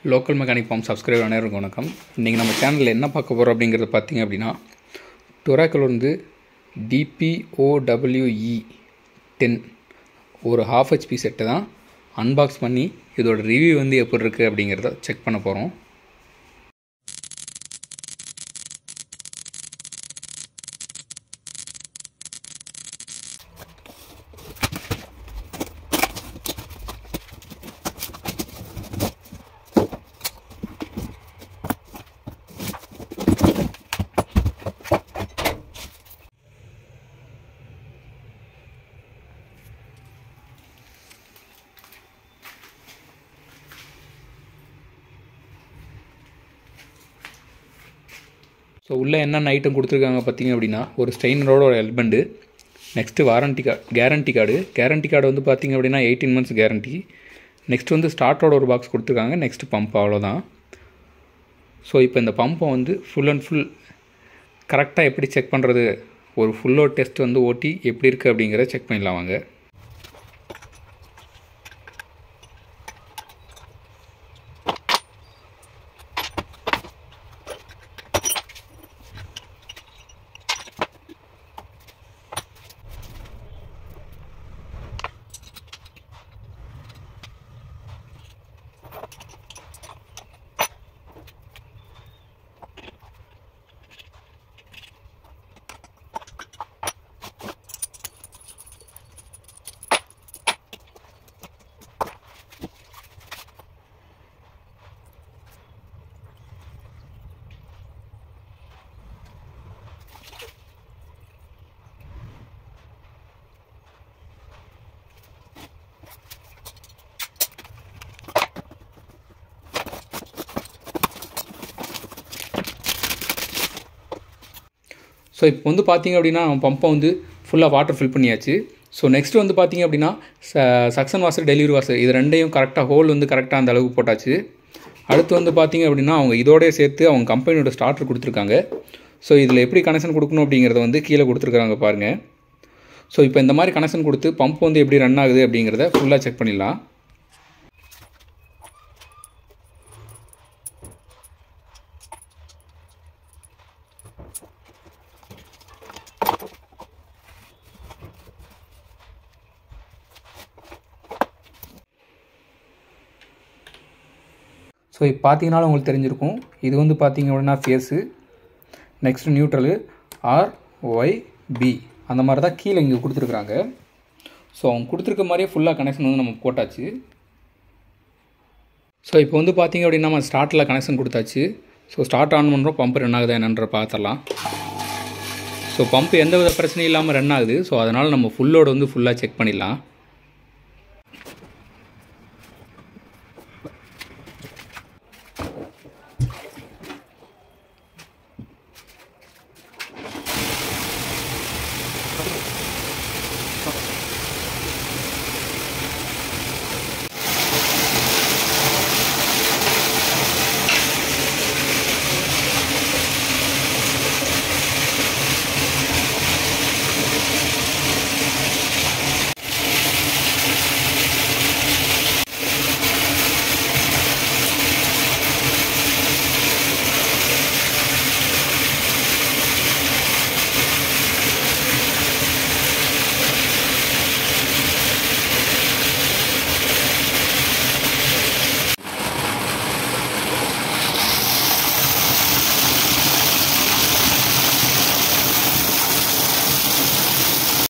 local mechanic form subscriber அனைவருக்கும் வணக்கம் இன்றைக்கி நம்ம சேனலில் என்ன பார்க்க போகிறோம் அப்படிங்கிறத பார்த்தீங்க அப்படின்னா டொராக்கில் வந்து டிபிஓடபிள்யூஇ டென் ஒரு ஹாஃப் ஹெச்பி செட்டு தான் அன்பாக்ஸ் பண்ணி இதோட ரிவ்யூ வந்து எப்படி இருக்குது அப்படிங்கிறத செக் பண்ண போகிறோம் ஸோ உள்ளே என்னென்ன ஐட்டம் கொடுத்துருக்காங்க பார்த்தீங்க அப்படின்னா ஒரு ஸ்ட்ரெயினரோட ஒரு ஹெல்மெண்டு next warranty card guarantee card guarantee card வந்து பார்த்தீங்க அப்படின்னா எயிட்டீன் மந்த்ஸ் கேரண்டி நெக்ஸ்ட் வந்து ஸ்டார்ட்டோட ஒரு பாக்ஸ் கொடுத்துருக்காங்க நெக்ஸ்ட் பம்ப் அவ்வளோதான் ஸோ இப்போ இந்த பம்பை வந்து ஃபுல் அண்ட் ஃபுல் கரெக்டாக எப்படி செக் பண்ணுறது ஒரு ஃபுல்லோட் டெஸ்ட் வந்து ஓட்டி எப்படி இருக்குது அப்படிங்கிறத செக் பண்ணிடலாம் வாங்க ஸோ இப்போ வந்து பார்த்தீங்க அப்படின்னா நம்ம பம்பை வந்து ஃபுல்லாக வாட்டர் ஃபில் பண்ணியாச்சு ஸோ நெக்ஸ்ட் வந்து பார்த்தீங்க அப்படின்னா ச சக்ஷன் வாசர் டெலிவரி வாசர் இது ரெண்டையும் கரெக்டாக ஹோல் வந்து கரெக்டாக அந்த அளவுக்கு போட்டாச்சு அடுத்து வந்து பார்த்தீங்க அப்படின்னா அவங்க இதோடய சேர்த்து அவங்க கம்பெனியோட ஸ்டார்டர் கொடுத்துருக்காங்க ஸோ இதில் எப்படி கனெக்ஷன் கொடுக்கணும் அப்படிங்கிறத வந்து கீழே கொடுத்துருக்காங்க பாருங்கள் ஸோ இப்போ இந்த மாதிரி கனெக்ஷன் கொடுத்து பம்ப் வந்து எப்படி ரன் ஆகுது அப்படிங்கிறத ஃபுல்லாக செக் பண்ணிடலாம் ஸோ இப்போ பார்த்தீங்கனாலும் உங்களுக்கு தெரிஞ்சிருக்கும் இது வந்து பார்த்தீங்க அப்படின்னா phase next neutral R Y B அந்த மாதிரி தான் கீழே இங்கே கொடுத்துருக்குறாங்க ஸோ அவங்க கொடுத்துருக்க மாதிரியே ஃபுல்லாக கனெக்ஷன் வந்து நம்ம போட்டாச்சு ஸோ இப்போ வந்து பார்த்தீங்க அப்படின்னா நம்ம ஸ்டார்ட்டில் கனெக்ஷன் கொடுத்தாச்சு ஸோ ஸ்டார்ட் ஆன் பண்ணுறோம் பம்ப் ரன் ஆகுதா என்னன்ற பார்த்துடலாம் ஸோ பம்ப் எந்த வித பிரச்சனையும் இல்லாமல் ரன் ஆகுது ஸோ அதனால் நம்ம ஃபுல்லோடு வந்து ஃபுல்லாக செக் பண்ணிடலாம்